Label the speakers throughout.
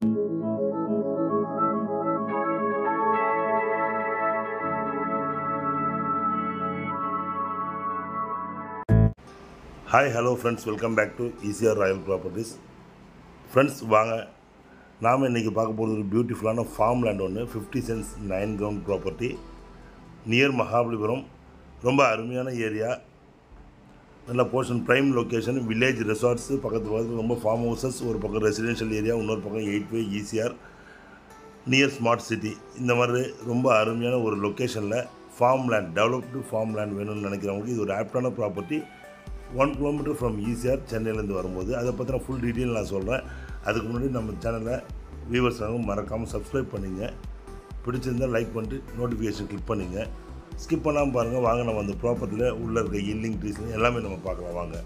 Speaker 1: hi hello friends welcome back to ECR royal properties friends வாங்க நாம் இன்றைக்கி பார்க்க போகிறது ஒரு பியூட்டிஃபுல்லான ஃபார்ம் லேண்ட் ஒன்று fifty cents nine ground property near Mahabalipuram ரொம்ப அருமையான ஏரியா நல்ல portion prime location village resorts பக்கத்து பக்கத்தில் ரொம்ப ஃபார்ம் ஹவுசஸ் ஒரு பக்கம் ரெசிடென்ஷியல் ஏரியா இன்னொரு பக்கம் eight way ECR near smart city இந்த மாதிரி ரொம்ப அருமையான ஒரு லொக்கேஷனில் farm land developed farm land வேணும்னு நினைக்கிறவங்களுக்கு இது ஒரு ஆப்டான property one kilometre from ECR சென்னையிலேருந்து வரும்போது அதை பற்றின ஃபுல் டீட்டெயில் நான் சொல்கிறேன் அதுக்கு முன்னாடி நம்ம சேனலை வியூவர்ஸ் மறக்காமல் சப்ஸ்கிரைப் பண்ணிங்க பிடிச்சிருந்தால் லைக் பண்ணிட்டு நோட்டிஃபிகேஷன் கிளிக் பண்ணிங்க ஸ்கிப் பண்ணாமல் பாருங்கள் வாங்க நம்ம அந்த ப்ராப்பர்ட்டியில் உள்ளே இருக்க இல்லிங் ட்ரீஸ் எல்லாமே நம்ம பார்க்கலாம் வாங்க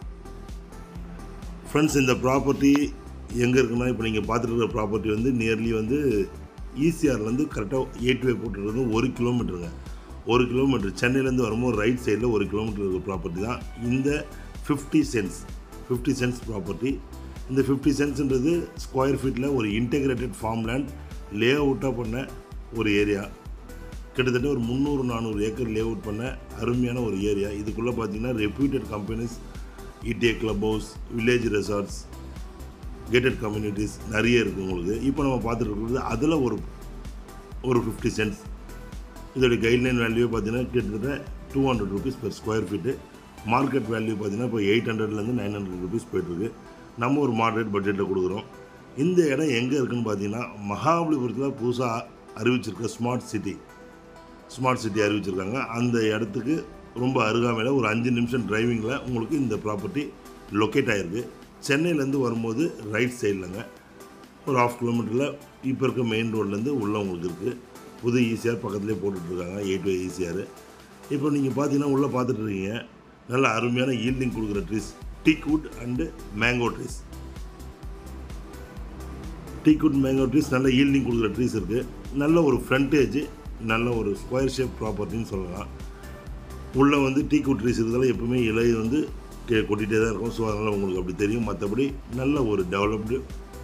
Speaker 1: ஃப்ரெண்ட்ஸ் இந்த ப்ராப்பர்ட்டி எங்கே இருக்குன்னா இப்போ நீங்கள் பார்த்துட்டு இருக்கிற ப்ராப்பர்ட்டி வந்து நியர்லி வந்து ஈசிஆர்லேருந்து கரெக்டாக எயிட் வே போட்டுருக்கிறது ஒரு கிலோமீட்டருங்க ஒரு கிலோமீட்டர் சென்னையிலேருந்து வரும்போது ரைட் சைடில் ஒரு கிலோமீட்டர் இருக்கிற ப்ராப்பர்ட்டி தான் இந்த fifty cents fifty cents property இந்த ஃபிஃப்டி சென்ட்ஸ்ன்றது ஸ்கொயர் ஃபீட்டில் ஒரு இன்டெகிரேட்டட் ஃபார்ம் லேண்ட் லே அவுட்டாக பண்ண ஒரு ஏரியா கிட்டத்தட்ட ஒரு முந்நூறு நானூறு ஏக்கர் லே அவுட் பண்ண அருமையான ஒரு ஏரியா இதுக்குள்ளே பார்த்தீங்கன்னா reputed companies ETA club house village resorts gated communities நிறைய இருக்குது உங்களுக்கு இப்போ நம்ம பார்த்துட்டு இருக்கிறது அதில் ஒரு ஒரு ஃபிஃப்டி சென்ட்ஸ் இதோடைய கைட்லைன் வேல்யூ பார்த்தீங்கன்னா கிட்டத்தட்ட two hundred rupees per square feet market value பார்த்தீங்கன்னா இப்போ எயிட் ஹண்ட்ரட்லேருந்து நைன் ஹண்ட்ரட் ருபீஸ் போயிட்டுருக்கு நம்ம ஒரு மாடரேட் பட்ஜெட்டில் கொடுக்குறோம் இந்த இடம் எங்கே இருக்குன்னு பார்த்தீங்கன்னா மகாபலிபுரத்தில் புதுசாக அறிவிச்சிருக்க ஸ்மார்ட் சிட்டி ஸ்மார்ட் சிட்டி அறிவிச்சிருக்காங்க அந்த இடத்துக்கு ரொம்ப அருகாமையில் ஒரு அஞ்சு நிமிஷம் டிரைவிங்கில் உங்களுக்கு இந்த ப்ராப்பர்ட்டி லொக்கேட் ஆகிருக்கு சென்னையிலேருந்து வரும்போது ரைட் சைட்லங்க ஒரு ஆஃப் கிலோமீட்டரில் இப்போ இருக்க மெயின் ரோட்லேருந்து உள்ளே உங்களுக்கு இருக்குது புது ஈசிஆர் பக்கத்துலேயே போட்டுட்ருக்காங்க எயிட் வே ஈசிஆர் இப்போ நீங்கள் பார்த்தீங்கன்னா உள்ளே பார்த்துட்டு இருக்கீங்க நல்ல அருமையான ஈல்டிங் கொடுக்குற trees teakwood and mango trees teakwood mango trees நல்ல ஈல்டிங் கொடுக்குற ட்ரீஸ் இருக்குது நல்ல ஒரு ஃப்ரண்டேஜ் நல்ல ஒரு ஸ்கொயர் ஷேப் ப்ராப்பர்ட்டின்னு சொல்லலாம் உள்ளே வந்து டீக்வுட் ட்ரீஸ் இருக்கிறதால எப்பவுமே இலை வந்து கே கொட்டிகிட்டே தான் இருக்கும் ஸோ அதனால் உங்களுக்கு அப்படி தெரியும் மற்றபடி நல்ல ஒரு டெவலப்டு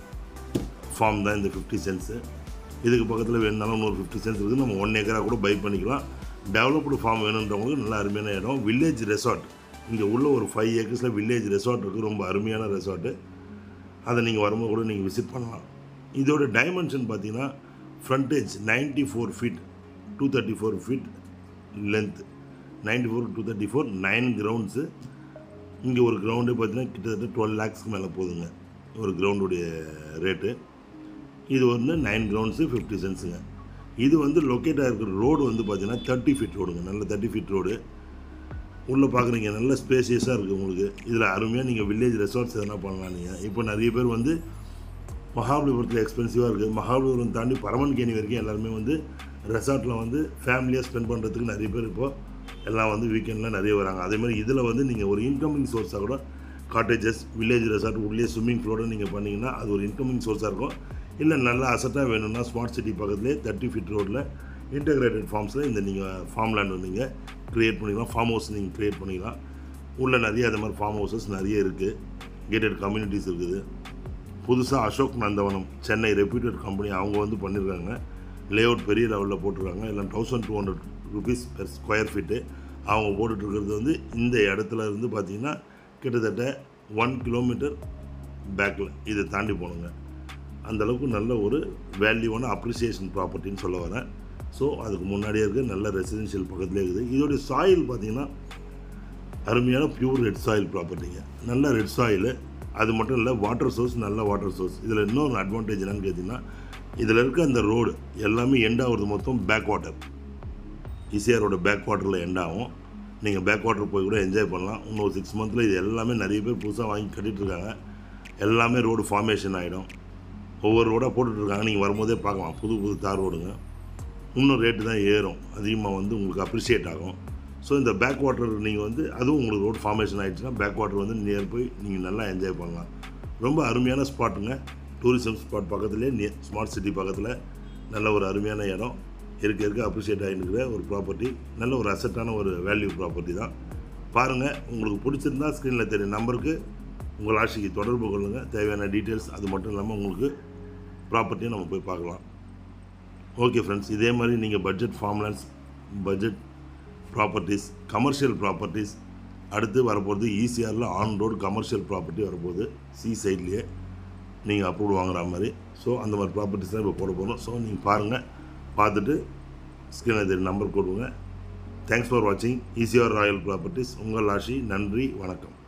Speaker 1: ஃபார்ம் தான் இந்த ஃபிஃப்டி சென்ட்ஸு இதுக்கு பக்கத்தில் வேணுனாலும் இன்னொரு ஃபிஃப்டி சென்ஸ் இருக்குது நம்ம ஒன் ஏக்கராக கூட பை பண்ணிக்கலாம் டெவலப்டு ஃபார்ம் வேணுன்றவங்களுக்கு நல்ல அருமையான இடம் வில்லேஜ் ரெசார்ட் இங்கே உள்ள ஒரு ஃபைவ் ஏக்கர்ஸில் வில்லேஜ் ரெசார்ட் இருக்குது ரொம்ப அருமையான ரெசார்ட்டு அதை நீங்கள் வரும்போது கூட நீங்கள் விசிட் பண்ணலாம் இதோட டைமென்ஷன் பார்த்தீங்கன்னா frontage ninety four feet two thirty four feet length ninety four two thirty four nine grounds இங்கே ஒரு கிரவுண்டே பார்த்தீங்கன்னா கிட்டத்தட்ட டுவெல் லேக்ஸ்க்கு மேலே போகுதுங்க ஒரு கிரவுண்டுடைய ரேட்டு இது வந்து நைன் கிரவுண்ட்ஸு ஃபிஃப்டி சென்ஸுங்க இது வந்து லொக்கேட் ஆகிருக்கிற ரோடு வந்து பார்த்தீங்கன்னா தேர்ட்டி ஃபீட் ரோடுங்க நல்ல தேர்ட்டி ஃபீட் ரோடு உள்ளே பார்க்குறீங்க நல்ல ஸ்பேசியஸாக இருக்குது உங்களுக்கு இதில் அருமையாக நீங்கள் வில்லேஜ் ரெசார்ட்ஸ் எதனா பண்ணலாம் நீங்கள் இப்போ நிறைய பேர் வந்து மகாபலிபுரத்தில் எக்ஸ்பென்சிவாக இருக்குது மகாபலிபுரம் தாண்டி பரமன்கேணி வரைக்கும் எல்லாருமே வந்து ரெசார்ட்டில் வந்து ஃபேமிலியாக ஸ்பெண்ட் பண்ணுறதுக்கு நிறைய பேர் இப்போது எல்லாம் வந்து வீக்கெண்டில் நிறைய வராங்க அதே மாதிரி இதில் வந்து நீங்கள் ஒரு இன்கமிங் சோர்ஸாக கூட காட்டேஜஸ் வில்லேஜ் ரெசார்ட் உள்ளே ஸ்விம்மிங் ஃபுல்லோட நீங்கள் பண்ணிங்கன்னா அது ஒரு இன்கமிங் சோர்ஸாக இருக்கும் இல்லை நல்ல அசட்டாக வேணும்னா ஸ்மார்ட் சிட்டி பக்கத்துலேயே தேர்ட்டி ஃபீட் ரோட்டில் இன்டகிரேட்டட் ஃபார்ம்ஸில் இந்த நீங்கள் ஃபார்ம் லேண்ட் நீங்கள் க்ரியேட் பண்ணிக்கலாம் ஃபார்ம் ஹவுஸ் நீங்கள் க்ரியேட் பண்ணிக்கலாம் உள்ளே நிறைய அது மாதிரி ஃபார்ம் ஹவுசஸ் நிறைய இருக்குது கேட்டட் கம்யூனிட்டிஸ் இருக்குது புதுசாக அசோக் நந்தவனம் சென்னை ரெப்யூட்டட் கம்பெனி அவங்க வந்து பண்ணியிருக்காங்க லே அவுட் பெரிய லெவலில் போட்டிருக்காங்க எல்லாம் thousand two hundred rupees per square feet அவங்க போட்டுட்ருக்கிறது வந்து இந்த இடத்துல இருந்து பார்த்திங்கன்னா கிட்டத்தட்ட ஒன் கிலோமீட்டர் பேக்கில் இதை தாண்டி போகணுங்க அந்தளவுக்கு நல்ல ஒரு வேல்யூவான அப்ரிசியேஷன் ப்ராப்பர்ட்டின்னு சொல்ல வரேன் ஸோ அதுக்கு முன்னாடியே இருக்குது நல்ல ரெசிடென்ஷியல் பக்கத்துலேயே இருக்குது இதோடைய சாயில் பார்த்திங்கன்னா அருமையான பியூர் ரெட் சாயில் ப்ராப்பர்ட்டிங்க நல்ல ரெட் சாயிலு அது மட்டும் இல்லை வாட்டர் சோர்ஸ் நல்ல வாட்டர் சோர்ஸ் இதில் இன்னொரு அட்வான்டேஜ் என்னன்னு கேட்டிங்கன்னா இதில் இருக்க அந்த ரோடு எல்லாமே எண்ட் ஆகுறது மொத்தம் பேக் வாட்டர் ஈசிஆரோட பேக் வாட்டரில் எண்ட் ஆகும் நீங்கள் பேக் வாட்டர் போய் கூட என்ஜாய் பண்ணலாம் இன்னொரு சிக்ஸ் மந்த்தில் இது எல்லாமே நிறைய பேர் புதுசாக வாங்கி கட்டிகிட்டு இருக்காங்க எல்லாமே ரோடு ஃபார்மேஷன் ஆகிடும் ஒவ்வொரு ரோடாக போட்டுட்ருக்காங்க நீங்கள் வரும்போதே பார்க்கலாம் புது புது தார் ரோடுங்க இன்னும் ரேட்டு தான் ஏறும் அதிகமாக வந்து உங்களுக்கு அப்ரிஷியேட் ஆகும் ஸோ இந்த பேக் வாட்டர் நீங்கள் வந்து அதுவும் உங்களுக்கு ரோடு ஃபார்மேஷன் ஆகிடுச்சுன்னா பேக் வாட்டர் வந்து நியர் போய் நீங்கள் நல்லா என்ஜாய் பண்ணலாம் ரொம்ப அருமையான ஸ்பாட்டுங்க டூரிசம் ஸ்பாட் பக்கத்துலேயே நி ஸ்மார்ட் சிட்டி பக்கத்தில் நல்ல ஒரு அருமையான இடம் இருக்க இருக்க அப்ரிஷியேட் ஆகிருக்கிற ஒரு ப்ராப்பர்ட்டி நல்ல ஒரு அசட்டான ஒரு வேல்யூ ப்ராப்பர்ட்டி தான் பாருங்கள் உங்களுக்கு பிடிச்சிருந்தா ஸ்க்ரீனில் தெரியும் நம்பருக்கு உங்கள் ஆட்சிக்கு தொடர்பு கொள்ளுங்கள் தேவையான டீட்டெயில்ஸ் அது மட்டும் இல்லாமல் உங்களுக்கு ப்ராப்பர்ட்டியும் நம்ம போய் பார்க்கலாம் ஓகே ஃப்ரெண்ட்ஸ் இதே மாதிரி நீங்கள் budget farmlands budget properties commercial properties அடுத்து வரப்போகிறது ஈசிஆரில் ஆன் ரோடு கமர்ஷியல் ப்ராப்பர்ட்டி வரப்போகுது சி சைட்லேயே நீங்கள் அப்ரூவ் வாங்குற மாதிரி ஸோ அந்த மாதிரி ப்ராப்பர்ட்டிஸ் தான் இப்போ போட போகிறோம் ஸோ நீங்கள் பாருங்கள் பார்த்துட்டு ஸ்கிரீனில் தெரியும் நம்பர் கொடுங்க தேங்க்ஸ் ஃபார் வாட்சிங் ஈசிஆர் ராயல் ப்ராப்பர்ட்டிஸ் உங்கள் ஆஷி நன்றி வணக்கம்